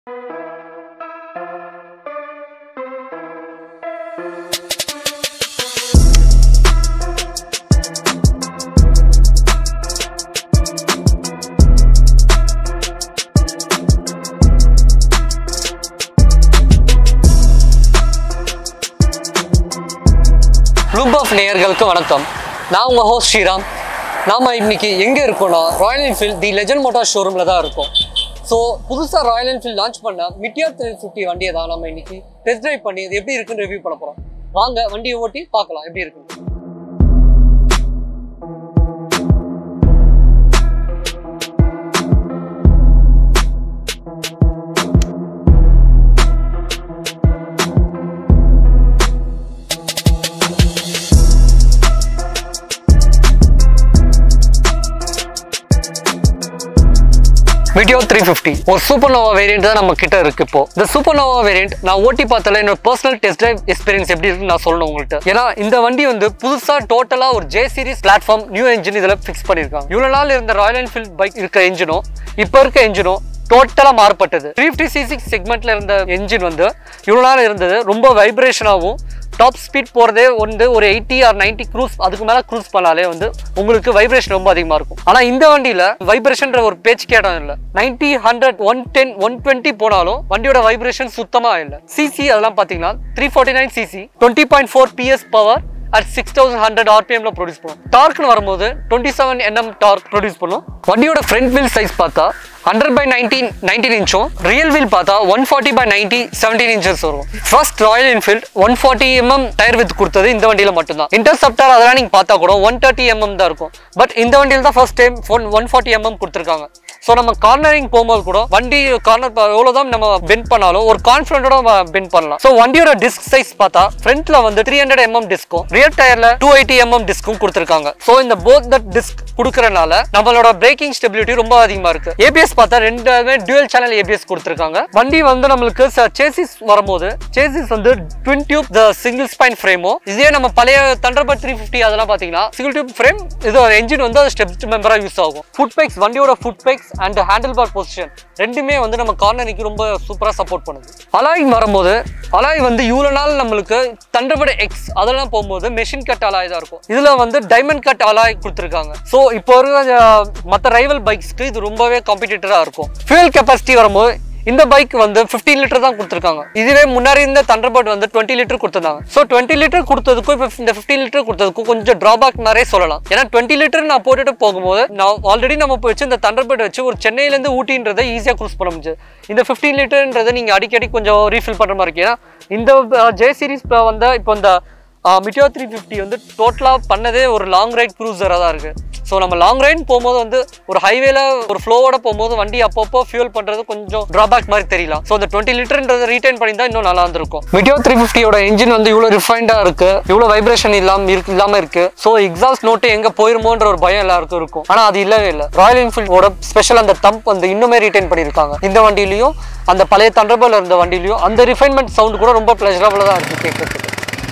க்ளூப் of நேயர்களுக்கு வணக்கம் நான் உங்கள் ஹோஸ்ட் ஸ்ரீராம் நாம் இன்னைக்கு எங்கே இருக்கோம்னா Royal Enfield The Legend Motor ஷோரூமில் தான் இருக்கோம் ஸோ புதுசாக ராயல் என்ஃபீல்ட் லான்ச் பண்ண மிட்டியார் த்ரீ ஃபிஃப்டி வண்டியை தான் நம்ம இன்னைக்கு டெஸ்ட் ட்ரைவ் பண்ணி அது எப்படி இருக்குன்னு ரிவ்யூ பண்ண போகிறோம் வாங்க வண்டியை ஓட்டி பார்க்கலாம் எப்படி இருக்குன்னு வீடியோ த்ரீ ஃபிஃப்டி ஒரு சூப்பர் நோவா வேரியன்ட் தான் நம்ம கிட்ட இருக்கு இப்போ இந்த சூப்பர் நோவா வேரியன்ட் நான் ஓட்டி பார்த்தல என்னோட பர்சனல் டெஸ்ட் டிரைவ் எக்ஸ்பீரியன்ஸ் எப்படி இருக்குன்னு நான் சொல்லணும் உங்கள்கிட்ட ஏன்னா இந்த வண்டி வந்து புதுசா டோட்டலா ஒரு J series platform new engine இதுல ஃபிக்ஸ் பண்ணிருக்காங்க இவ்வளவு நாள் இருந்த ராயல் என்ஃபீல்ட் பைக் இருக்க என்ஜினும் இப்போ இருக்க என்ஜினும் டோட்டலாக மாறுபட்டது த்ரீ ஃபிஃப்டி சிசி செக்மெண்ட்ல இருந்த என்ஜின் வந்து இவ்வளோ நாள் இருந்தது ரொம்ப வைப்ரேஷனாகவும் டாப் ஸ்பீட் போகிறதே வந்து ஒரு எயிட்டி ஆர் 90 க்ரூஸ் அதுக்கு மேலே க்ரூஸ் பண்ணாலே வந்து உங்களுக்கு வைப்ரேஷன் ரொம்ப அதிகமாக இருக்கும் ஆனால் இந்த வண்டியில் வைப்ரேஷன்ற ஒரு பேச்சு கேட்டம் இல்லை 90 hundred one ten one twenty போனாலும் வண்டியோட வைப்ரேஷன் சுத்தமாக இல்லை சிசி அதெல்லாம் பார்த்தீங்கன்னா three forty nine CC twenty point four PS power at six thousand hundred ஆர்பிஎம்ல ப்ரொடியூஸ் பண்ணும் டார்க்னு வரும்போது twenty seven NM torque produce பண்ணும் வண்டியோட ஃப்ரண்ட் வீல் சைஸ் பார்த்தா ஹண்ட்ரட் பை நைன்டீன் நைன்டீன் இன்ச்சும் ரியல் வீல் பார்த்தா one forty by ninety seventeen inches வரும் first Royal Enfield one forty MM tyre with கொடுத்தது இந்த வண்டியில் மட்டும்தான் இன்டர்செப்டர் அதெல்லாம் நீங்கள் பார்த்தா கூட ஒன் தேர்ட்டி எம்எம் தான் இருக்கும் பட் இந்த வண்டியில் தான் first time one one forty MM கொடுத்துருக்காங்க ஸோ நம்ம கார்னரிங் போகும்போது கூட வண்டி கார்னர் எவ்வளோதான் நம்ம பெண்ட் பண்ணாலும் ஒரு கான்ஃபிடென்ட்டோட பெண்ட் பண்ணலாம் ஸோ வண்டியோட டிஸ்க் சைஸ் பார்த்தா ஃப்ரண்ட்ல வந்து த்ரீ ஹண்ட்ரட் எம்எம் டிஸ்க்கும் ரியர் டயர்ல டூ எயிட்டி எம்எம் டிஸ்க்கும் கொடுத்துருக்காங்க ஸோ இந்த போத் த டிஸ்க் கொடுக்கறனால நம்மளோட பிரேக்கிங் ஸ்டெபிலிட்டி ரொம்ப அதிகமா இருக்கு ஏபிஎஸ் பார்த்தா ரெண்டுமே டியூல் சேனல் ஏபிஎஸ் கொடுத்துருக்காங்க வண்டி வந்து நம்மளுக்கு சேசிஸ் வரும்போது சேசிஸ் வந்து twin tube the single spine ஃப்ரேமோ இதே நம்ம பழைய தண்டர்பர்ட் த்ரீ ஃபிஃப்டி அதெல்லாம் பார்த்தீங்கன்னா சிங்கிள் டியூப் ஃப்ரேம் இது என்ஜின் வந்து அது ஸ்டெப் மெம்பரா யூஸ் ஆகும் ஃபுட் பைக்ஸ் வண்டியோட foot pegs and handlebar position ரெண்டுமே வந்து நம்ம கார்னரிக்கு ரொம்ப சூப்பரா சப்போர்ட் பண்ணுது அலாய் வரும்போது அலாய் வந்து இவ்வளோ நாள் நம்மளுக்கு தண்டர்பர்ட் எக்ஸ் அதெல்லாம் போகும்போது மெஷின் கட் அலாய் தான் இருக்கும் இதுல வந்து டைமண்ட் கட் அலாய் கொடுத்துருக்காங்க ஸோ இப்போ இருக்க மற்ற ரைவல் பைக்ஸ்க்கு இது ரொம்பவே காம்படிட்டராக இருக்கும் ஃபியூல் கெப்பாசிட்டி வரும்போது இந்த பைக் வந்து 15 லிட்டர் தான் கொடுத்துருக்காங்க இதுவே முன்னாடி இருந்த தண்டர்பர்ட் வந்து டுவெண்ட்டி லிட்டர் கொடுத்துருந்தாங்க ஸோ டுவெண்ட்டி லிட்டர் கொடுத்ததுக்கும் இப்போ இந்த 15 லிட்டர் கொடுத்ததுக்கும் கொஞ்சம் ட்ராபேக் நிறைய சொல்லலாம் ஏன்னா டுவெண்ட்டி லிட்டர் நான் போட்டுட்டு போகும்போது நான் ஆல்ரெடி நம்ம இப்போ வச்சு இந்த தண்டர்பர்ட் வச்சு ஒரு சென்னையிலேருந்து ஊட்டின்றதை ஈஸியாக க்ரூஸ் பண்ண முடிஞ்சது இந்த 15 லிட்டர்ன்றதை நீங்கள் அடிக்கடி கொஞ்சம் ரீஃபில் பண்ணுற மாதிரி இருக்கு ஏன்னா இந்த ஜே சீரிஸ் வந்து இப்போ இந்த மிட்டியோ த்ரீ ஃபிஃப்டி வந்து டோட்டலாக பண்ணதே ஒரு லாங் ரைட் க்ரூசராக தான் இருக்குது ஸோ நம்ம லாங் ரைட் போகும்போது வந்து ஒரு ஹைவேல ஒரு ஃப்ளோவோட போகும்போது வண்டி அப்பப்போ ஃபியூல் பண்ணுறது கொஞ்சம் ட்ராபேக் மாதிரி தெரியலாம் ஸோ அந்த டுவெண்ட்டி லிட்டர்ன்றதை ரீடைன் பண்ணியிருந்தா இன்னும் நல்லா இருந்திருக்கும் மிட்டியோ த்ரீ ஃபிஃப்டியோட இன்ஜின் வந்து இவ்வளோ ரிஃபைண்டாக இருக்கு இவ்வளோ வைப்ரேஷன் இல்லாமல் இருக்கு இல்லாமல் இருக்கு ஸோ எக்ஸாஸ்ட் நோட்டு எங்கே போயிருமோன்ற ஒரு பயம் எல்லாருக்கும் இருக்கும் ஆனால் அது இல்லவே இல்லை ராயல் என்ஃபீல்டோட ஸ்பெஷல் அந்த தம்ப் வந்து இன்னுமே ரீடைன் பண்ணியிருக்காங்க இந்த வண்டியிலையும் அந்த பழைய தண்டர்பல் இருந்த வண்டியிலையும் அந்த ரிஃபைன்மெண்ட் சவுண்ட் கூட ரொம்ப ப்ளஷரபுளாக தான் இருக்குது கேட்கறதுக்கு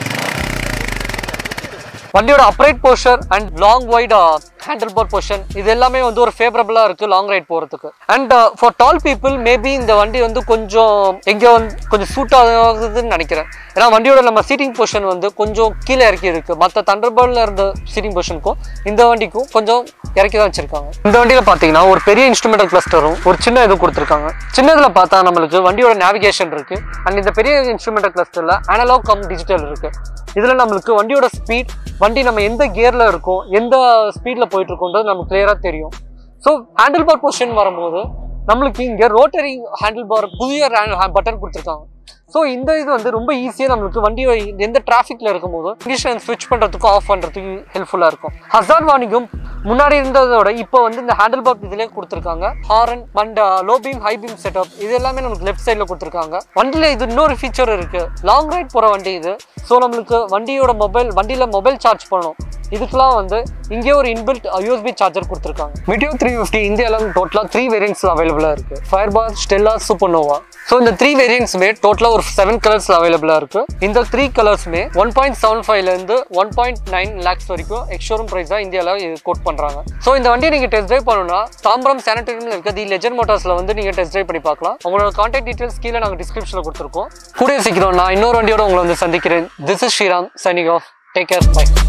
வண்டியோட upright posture and long wide handlebar position இது எல்லாமே வந்து ஒரு ஃபேவரபிளாக இருக்குது லாங் ரைட் போகிறதுக்கு and for tall people maybe இந்த வண்டி வந்து கொஞ்சம் எங்கே வந்து கொஞ்சம் சூட் ஆகுதுன்னு நினைக்கிறேன் ஏன்னா வண்டியோட நம்ம சீட்டிங் பொசிஷன் வந்து கொஞ்சம் கீழே இறக்கி இருக்கு மற்ற தண்டர்பர்டில் இருந்த சீட்டிங் பொசிஷனுக்கும் இந்த வண்டிக்கும் கொஞ்சம் இறக்கி தான் வச்சிருக்காங்க இந்த வண்டியில் பார்த்தீங்கன்னா ஒரு பெரிய இன்ஸ்ட்ருமெண்டல் கிளஸ்டரும் ஒரு சின்ன இது கொடுத்துருக்காங்க சின்னதில் பார்த்தா நம்மளுக்கு வண்டியோட நேவிகேஷன் இருக்கு அண்ட் இந்த பெரிய இன்ஸ்ட்ருமெண்டல் கிளஸ்டரில் அனலாக் கம் டிஜிட்டல் இருக்கு இதில் நம்மளுக்கு வண்டியோட ஸ்பீட் வண்டி நம்ம எந்த கியரில் இருக்கோம் எந்த ஸ்பீடில் போயிட்டு இருக்கோன்றது நமக்கு கிளியராக தெரியும் ஸோ ஹேண்டில் பார் பொசிஷன் வரும்போது நம்மளுக்கு இங்கே ரோட்டரி ஹேண்டில் பார் புதிய பட்டன் கொடுத்துருக்காங்க ஸோ இந்த இது வந்து ரொம்ப ஈஸியாக நம்மளுக்கு வண்டி எந்த டிராஃபிக்கில் இருக்கும்போது கண்டிஷன் ஸ்விட்ச் பண்ணுறதுக்கும் ஆஃப் பண்ணுறதுக்கு ஹெல்ப்ஃபுல்லாக இருக்கும் ஹசார் வார்னிங்கும் முன்னாடி இருந்ததோட இப்போ வந்து இந்த ஹேண்டில் பார் இதிலே கொடுத்துருக்காங்க horn and low beam high beam setup இது எல்லாமே நமக்கு லெஃப்ட் சைடில் கொடுத்துருக்காங்க வண்டியில் இது இன்னொரு ஃபீச்சர் இருக்குது லாங் ரைட் போகிற வண்டி இது ஸோ நம்மளுக்கு வண்டியோட மொபைல் வண்டியில் மொபைல் சார்ஜ் பண்ணணும் இதுக்கெல்லாம் வந்து இங்கே ஒரு இன்பில்ட் யூஎஸ்பி சார்ஜர் கொடுத்துருக்காங்க மீடியோ த்ரீ ஃபிஃப்டி இந்தியாவில் டோட்டலாக த்ரீ வேரியன்ட்ஸில் அவைலபிளாக இருக்குது Fireball Stellar Supernova so இந்த த்ரீ வேரியன்ட்ஸுமே டோட்டலாக ஒரு செவன் கலர்ஸில் அவைலபிளாக இருக்குது இந்த த்ரீ கலர்ஸுமே ஒன் பாயிண்ட் செவன் ஃபைவ்லேருந்து ஒன் பாயிண்ட் நைன் லேக்ஸ் வரைக்கும் எக்ஷோரூம் ப்ரைஸாக இந்தியாவில் கோட் பண்ணுறாங்க ஸோ இந்த வண்டியை நீங்கள் டெஸ்ட் ட்ரைவ் பண்ணணும்னா தாம்பரம் சானிட்டரியில் இருக்க தி லெஜன் மோட்டார்ஸில் வந்து நீங்கள் டெஸ்ட் ட்ரைவ் பண்ணி பார்க்கலாம் உங்களோட கான்டாக்ட் டீட்டெயில்ஸ் கீழே நாங்கள் டிஸ்கிரிப்ஷனில் கொடுத்துருக்கோம் கூடிய சீக்கிரம் நான் இன்னொரு வண்டியோட உங்களை வந்து சந்திக்கிறேன் this is Sriram signing off take care by